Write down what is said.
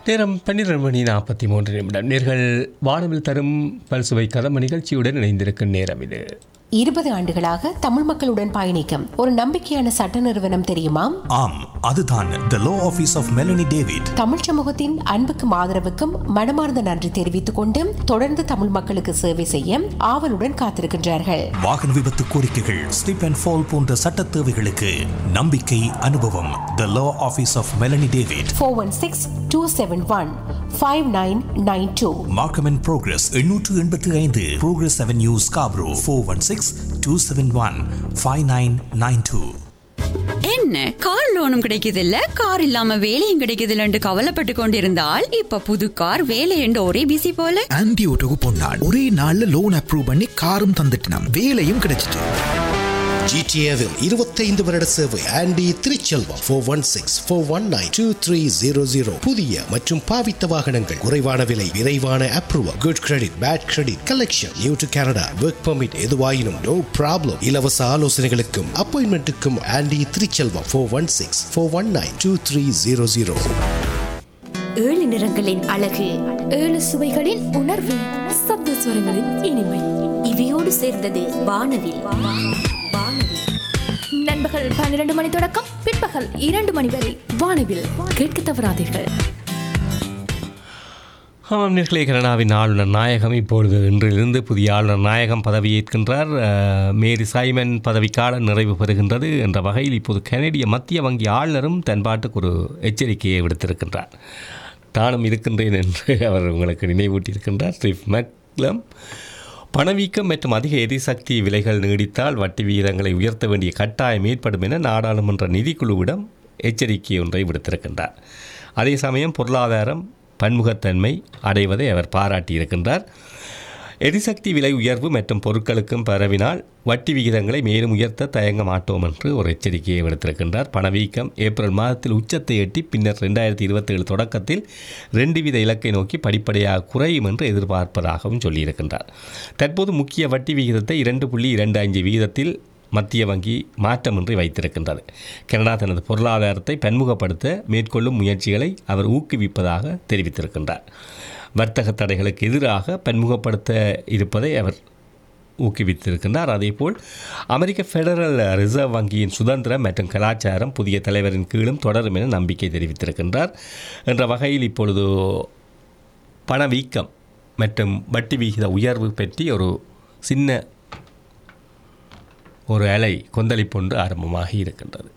நேரம் பன்னிரண்டு மணி நாற்பத்தி மூன்று நிமிடம் நேர்கள் வானவில் தரும் பல்சுவை கதம்ப நிகழ்ச்சியுடன் இணைந்திருக்கும் நேரம் இது இருபது ஆண்டுகளாக தமிழ் மக்களுடன் பயணிக்கும் ஒரு நம்பிக்கையான சட்ட நிறுவனம் தெரியுமா ஆம் அதுதான் the law office of Melanie David தமிழ் சமூகத்தின் அன்புக்கும் ஆதரவுக்கும் மனமார்ந்த நன்றி தெரிவித்துக் கொண்டு தொடர்ந்து தமிழ் மக்களுக்கு சேவை செய்ய ஆவலுடன் காத்திருக்கின்றார்கள் வாகன விபத்து கோரிக்கைகள் ஸ்லிப் அண்ட் ஃபால் போன்ற சட்ட தேவைகளுக்கு நம்பிக்கை அனுபவம் the law office of Melanie David four one six two seven one five nine nine two Markham and Progress எண்ணூற்று எண்பத்தி ஐந்து Progress avenue Scarborough four one six two seven one five nine nine two என்ன car லோனும் கிடைக்குதில்ல car இல்லாம வேலையும் கிடைக்குதில்லன்னு கவலைப்பட்டு கொண்டிருந்தால் இப்ப புது கார் வேலை என்று ஒரே பிசி போல ஆன்டி ஓட்டோக்கு பொன்னான் ஒரே நாள்ல லோன் அப்ரூவ் பண்ணி காரும் தந்துட்டினான் வேலையும் கிடைச்சிட்டு ஜிடிஏவில் இருபத்தைந்து வருட சேவை Andy Thiruchelvam four one six four one nine two three zero zero புதிய மற்றும் பாவித்த வாகனங்கள் குறைவான விலை விரைவான approval good credit bad credit collection new to Canada work permit எதுவாயினும் நோ ப்ராப்ளம் இலவச ஆலோசனைகளுக்கும் அப்பாயின்மெண்ட்டுக்கும் Andy Thiruchelvam four one six four one nine two three zero zero ஏழு நிறங்களின் அழகு ஏழு சுவைகளின் உணர்வு சப்த ஸ்வரங்களின் இனிமை இவையோடு சேர்ந்தது வானவில் வானவில் நண்பகல் பன்னிரண்டு மணி தொடக்கம் பிற்பகல் இரண்டு மணி வரை வானவில் கேட்க தவறாதீர்கள் ஆமாம் நேர்களே கனடாவின் ஆளுநர் நாயகம் இப்பொழுது இன்றிலிருந்து புதிய ஆளுநர் நாயகம் பதவியேற்கின்றார் அஹ், மேரி சைமன் பதவிக்காலம் நிறைவு பெறுகின்றது என்ற வகையில் இப்போது கனடிய மத்திய வங்கி ஆளுநரும் தன் பாட்டுக்கு ஒரு எச்சரிக்கையை விடுத்திருக்கின்றார் தானும் இருக்கின்றேன் என்று அவர் உங்களுக்கு நினைவூட்டியிருக்கின்றார் ஸ்ரீஃப் மெக்லம் பணவீக்கம் மற்றும் அதிக எரிசக்தி விலைகள் நீடித்தால் வட்டி விகிதங்களை உயர்த்த வேண்டிய கட்டாயம் ஏற்படும் என நாடாளுமன்ற நிதிக்குழுவிடம் எச்சரிக்கை ஒன்றை விடுத்திருக்கின்றார் அதே சமயம் பொருளாதாரம் பன்முகத்தன்மை அடைவதை அவர் பாராட்டியிருக்கின்றார் எரிசக்தி விலை உயர்வு மற்றும் பொருட்களுக்கும் பரவினால் வட்டி விகிதங்களை மேலும் உயர்த்த தயங்க மாட்டோம் என்று ஒரு எச்சரிக்கையை விடுத்திருக்கின்றார் பணவீக்கம் ஏப்ரல் மாதத்தில் உச்சத்தை எட்டி பின்னர் ரெண்டாயிரத்தி இருபத்தேழு தொடக்கத்தில் ரெண்டு வித இலக்கை நோக்கி படிப்படியாக குறையும் என்று எதிர்பார்ப்பதாகவும் சொல்லியிருக்கின்றார் தற்போது முக்கிய வட்டி விகிதத்தை இரண்டு புள்ளி இரண்டு அஞ்சு வீதத்தில் மத்திய வங்கி மாற்றமின்றி வைத்திருக்கின்றது கனடா தனது பொருளாதாரத்தை பன்முகப்படுத்த மேற்கொள்ளும் முயற்சிகளை அவர் ஊக்குவிப்பதாக தெரிவித்திருக்கின்றார் வர்த்தக தடைகளுக்கு எதிராக பன்முகப்படுத்த இருப்பதை அவர் ஊக்குவித்திருக்கின்றார் அதேபோல் அமெரிக்க ஃபெடரல் ரிசர்வ் வங்கியின் சுதந்திரம் மற்றும் கலாச்சாரம் புதிய தலைவரின் கீழும் தொடரும் என நம்பிக்கை தெரிவித்திருக்கின்றார் என்ற வகையில் இப்பொழுது பணவீக்கம் மற்றும் வட்டி விகித உயர்வு பற்றி ஒரு சின்ன ஒரு அலை கொந்தளிப்பொன்று ஆரம்பமாகி இருக்கின்றது